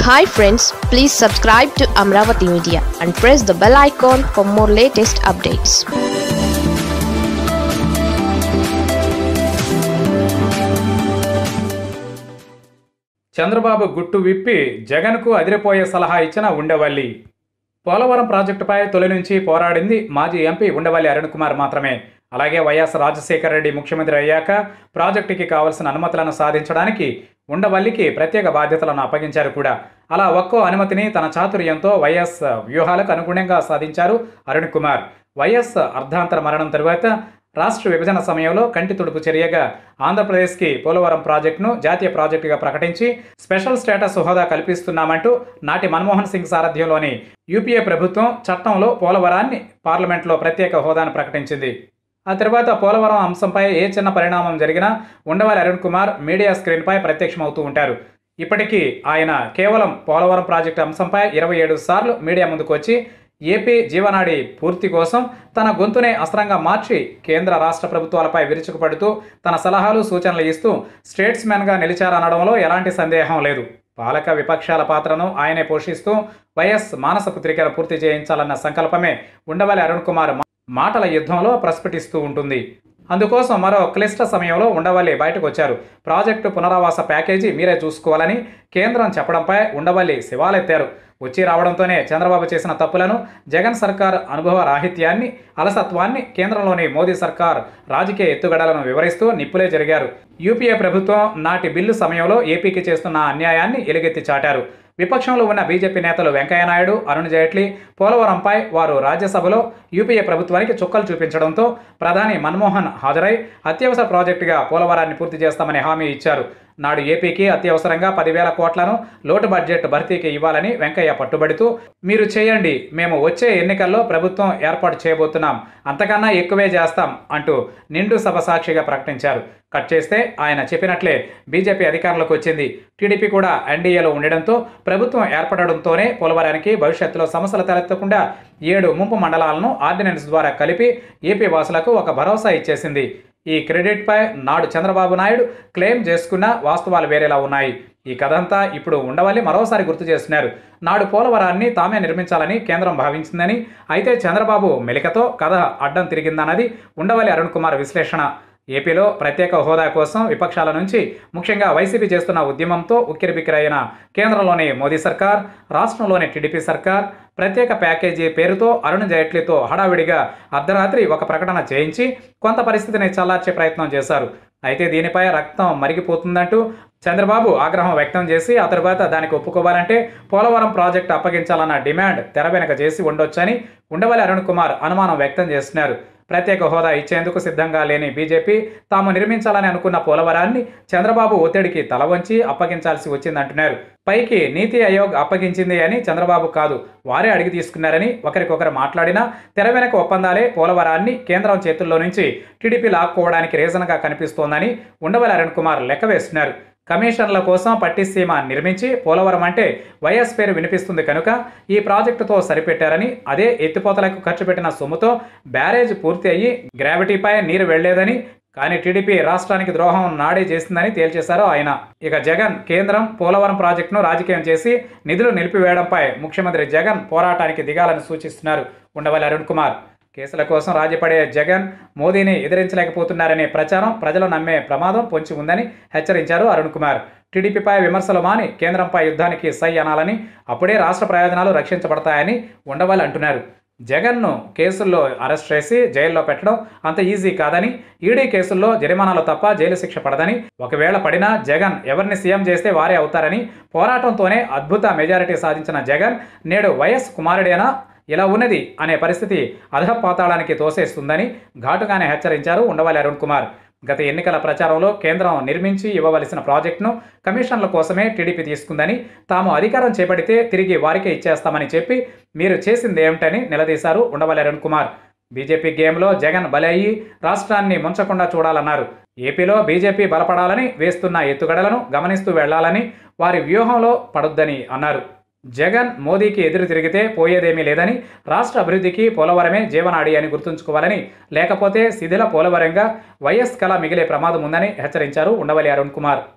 hi friends please subscribe to Amaravati media and press the bell icon for more latest updates Chandrababu గుట్టు విప్పి జగన్కు అదిరిపోయే సలహా ఇచ్చిన ఉండవల్లి పోలవరం ప్రాజెక్టుపై తొలి నుంచి పోరాడింది మాజీ ఎంపీ ఉండవల్లి అరుణ్ కుమార్ మాత్రమే అలాగే వైఎస్ రాజశేఖర రెడ్డి ముఖ్యమంత్రి అయ్యాక ప్రాజెక్టుకి కావలసిన అనుమతులను సాధించడానికి ఉండవల్లికి ప్రత్యేక బాధ్యతలను అప్పగించారు కూడా అలా ఒక్కో అనుమతిని తన చాతుర్యంతో వైఎస్ వ్యూహాలకు అనుగుణంగా సాధించారు అరుణ్ కుమార్ వైఎస్ అర్ధాంతర మరణం తరువాత రాష్ట్ర విభజన సమయంలో కంటి తుడుపు చర్యగా ఆంధ్రప్రదేశ్కి పోలవరం ప్రాజెక్టును జాతీయ ప్రాజెక్టుగా ప్రకటించి స్పెషల్ స్టేటస్ హోదా కల్పిస్తున్నామంటూ నాటి మన్మోహన్ సింగ్ సారథ్యంలోని యూపీఏ ప్రభుత్వం చట్టంలో పోలవరాన్ని పార్లమెంట్లో ప్రత్యేక హోదాను ప్రకటించింది ఆ తర్వాత పోలవరం అంశంపై ఏ చిన్న పరిణామం జరిగినా ఉండవల్లి అరుణ్ కుమార్ మీడియా స్క్రీన్పై ప్రత్యక్షమవుతూ ఉంటారు ఇప్పటికీ ఆయన కేవలం పోలవరం ప్రాజెక్టు అంశంపై ఇరవై ఏడు సార్లు మీడియా ముందుకు వచ్చి ఏపీ జీవనాడి పూర్తి కోసం తన గొంతునే అస్త్రంగా మార్చి కేంద్ర రాష్ట్ర ప్రభుత్వాలపై విరుచుకుపడుతూ తన సలహాలు సూచనలు ఇస్తూ స్టేట్స్మెన్గా నిలిచారనడంలో ఎలాంటి సందేహం లేదు పాలక విపక్షాల పాత్రను ఆయనే పోషిస్తూ వైఎస్ మానస పుత్రికను పూర్తి చేయించాలన్న సంకల్పమే ఉండవల్లి అరుణ్ కుమార్ మా- మాటల యుద్ధంలో ప్రస్ఫుటిస్తూ ఉంటుంది అందుకోసం మరో క్లిష్ట సమయంలో ఉండవల్లి బయటకు వచ్చారు ప్రాజెక్టు పునరావాస ప్యాకేజీ మీరే చూసుకోవాలని కేంద్రం చెప్పడంపై ఉండవల్లి శివాలెత్తారు వచ్చి రావడంతోనే చంద్రబాబు చేసిన తప్పులను జగన్ సర్కార్ అనుభవ రాహిత్యాన్ని అలసత్వాన్ని కేంద్రంలోని మోదీ సర్కార్ రాజకీయ ఎత్తుగడలను వివరిస్తూ నిప్పులే జరిగారు యూపీఏ ప్రభుత్వం నాటి బిల్లు సమయంలో ఏపీకి చేస్తున్న అన్యాయాన్ని ఎలుగెత్తి చాటారు విపక్షంలో ఉన్న బీజేపీ నేతలు వెంకయ్యనాయుడు అరుణ్ జైట్లీ పోలవరంపై వారు రాజ్యసభలో యూపీఏ ప్రభుత్వానికి చుక్కలు చూపించడంతో ప్రధాని మన్మోహన్ హాజరై అత్యవసర ప్రాజెక్టుగా పోలవరాన్ని పూర్తి చేస్తామని హామీ ఇచ్చారు నాడు ఏపీకి అత్యవసరంగా పదివేల కోట్లను లోటు బడ్జెట్ భర్తీకి ఇవ్వాలని వెంకయ్య పట్టుబడుతూ మీరు చేయండి మేము వచ్చే ఎన్నికల్లో ప్రభుత్వం ఏర్పాటు చేయబోతున్నాం అంతకన్నా ఎక్కువే చేస్తాం అంటూ నిండు సభ సాక్షిగా ప్రకటించారు కట్ చేస్తే ఆయన చెప్పినట్లే బీజేపీ అధికారంలోకి వచ్చింది టీడీపీ కూడా ఎన్డీఏలో ఉండడంతో ప్రభుత్వం ఏర్పడడంతోనే పోలవరానికి భవిష్యత్తులో సమస్యలు తలెత్తకుండా ఏడు ముంపు మండలాలను ఆర్డినెన్స్ ద్వారా కలిపి ఏపీ వాసులకు ఒక భరోసా ఇచ్చేసింది ఈ క్రెడిట్పై నాడు చంద్రబాబు నాయుడు క్లెయిమ్ చేసుకున్న వాస్తవాలు వేరేలా ఉన్నాయి ఈ కథంతా ఇప్పుడు ఉండవల్లి మరోసారి గుర్తు చేస్తున్నారు నాడు పోలవరాన్ని తామే నిర్మించాలని కేంద్రం భావించిందని అయితే చంద్రబాబు మెలికతో కథ అడ్డం తిరిగిందన్నది ఉండవల్లి అరుణ్ కుమార్ విశ్లేషణ ఏపీలో ప్రత్యేక హోదా కోసం విపక్షాల నుంచి ముఖ్యంగా వైసీపీ చేస్తున్న ఉద్యమంతో ఉక్కిరిబిక్కిరైన కేంద్రంలోని మోదీ సర్కార్ రాష్ట్రంలోని టీడీపీ సర్కార్ ప్రత్యేక ప్యాకేజీ పేరుతో అరుణ్ జైట్లీతో హడావిడిగా అర్ధరాత్రి ఒక ప్రకటన చేయించి కొంత పరిస్థితిని చల్లార్చే ప్రయత్నం చేశారు అయితే దీనిపై రక్తం మరిగిపోతుందంటూ చంద్రబాబు ఆగ్రహం వ్యక్తం చేసి ఆ తరువాత దానికి ఒప్పుకోవాలంటే పోలవరం ప్రాజెక్టు అప్పగించాలన్న డిమాండ్ తెర వెనక చేసి ఉండొచ్చని ఉండవల్లి అరుణ్ కుమార్ అనుమానం వ్యక్తం చేస్తున్నారు ప్రత్యేక హోదా ఇచ్చేందుకు సిద్ధంగా లేని బీజేపీ తాము నిర్మించాలని అనుకున్న పోలవరాన్ని చంద్రబాబు ఒత్తిడికి తల వంచి అప్పగించాల్సి వచ్చిందంటున్నారు పైకి నీతి ఆయోగ్ అప్పగించింది అని చంద్రబాబు కాదు వారే అడిగి తీసుకున్నారని ఒకరికొకరు మాట్లాడినా తెర వెనక ఒప్పందాలే పోలవరాన్ని కేంద్రం చేతుల్లో నుంచి టీడీపీ లాక్కోవడానికి రీజన్గా కనిపిస్తోందని ఉండవల్లి అరుణ్ కుమార్ లెక్క వేస్తున్నారు కమిషన్ల కోసం పట్టిసీమ నిర్మించి పోలవరం అంటే వైఎస్ పేరు వినిపిస్తుంది కనుక ఈ ప్రాజెక్టుతో సరిపెట్టారని అదే ఎత్తిపోతలకు ఖర్చు పెట్టిన సొమ్ముతో బ్యారేజ్ పూర్తి అయ్యి గ్రావిటీపై నీరు వెళ్లేదని కానీ టీడీపీ రాష్ట్రానికి ద్రోహం నాడే చేసిందని తేల్చేశారు ఆయన ఇక జగన్ కేంద్రం పోలవరం ప్రాజెక్టును రాజకీయం చేసి నిధులు నిలిపివేయడంపై ముఖ్యమంత్రి జగన్ పోరాటానికి దిగాలని సూచిస్తున్నారు ఉండవల్లి అరుణ్ కుమార్ కేసుల కోసం రాజీపడే జగన్ మోదీని ఎదిరించలేకపోతున్నారనే ప్రచారం ప్రజలు నమ్మే ప్రమాదం పొంచి ఉందని హెచ్చరించారు అరుణ్ కుమార్ టీడీపీపై విమర్శలు మాని కేంద్రంపై యుద్ధానికి సై అనాలని అప్పుడే రాష్ట్ర ప్రయోజనాలు రక్షించబడతాయని ఉండవల్లి అంటున్నారు జగన్ను కేసుల్లో అరెస్ట్ చేసి జైల్లో పెట్టడం అంత ఈజీ కాదని ఈడీ కేసుల్లో జరిమానాలు తప్ప జైలు శిక్ష పడదని ఒకవేళ పడినా జగన్ ఎవరిని సీఎం చేస్తే వారే అవుతారని పోరాటంతోనే అద్భుత మెజారిటీ సాధించిన జగన్ నేడు వైఎస్ కుమారుడేనా ఇలా ఉన్నది అనే పరిస్థితి అధపాతాళానికి తోసేస్తుందని ఘాటుగానే హెచ్చరించారు ఉండవల్లి అరుణ్ కుమార్ గత ఎన్నికల ప్రచారంలో కేంద్రం నిర్మించి ఇవ్వవలసిన ప్రాజెక్టును కమిషన్ల కోసమే టీడీపీ తీసుకుందని తాము అధికారం చేపడితే తిరిగి వారికే ఇచ్చేస్తామని చెప్పి మీరు చేసింది ఏమిటని నిలదీశారు ఉండవల్లి అరుణ్ కుమార్ బీజేపీ గేమ్లో జగన్ బలి అయ్యి రాష్ట్రాన్ని ముంచకుండా చూడాలన్నారు ఏపీలో బీజేపీ బలపడాలని వేస్తున్న ఎత్తుగడలను గమనిస్తూ వెళ్లాలని వారి వ్యూహంలో పడొద్దని అన్నారు జగన్ మోదీకి ఎదురు తిరిగితే పోయేదేమీ లేదని రాష్ట్ర అభివృద్ధికి పోలవరమే జీవనాడి అని గుర్తుంచుకోవాలని లేకపోతే శిథిల పోలవరంగా వైఎస్ కళ మిగిలే ప్రమాదం ఉందని హెచ్చరించారు ఉండవల్లి అరుణ్ కుమార్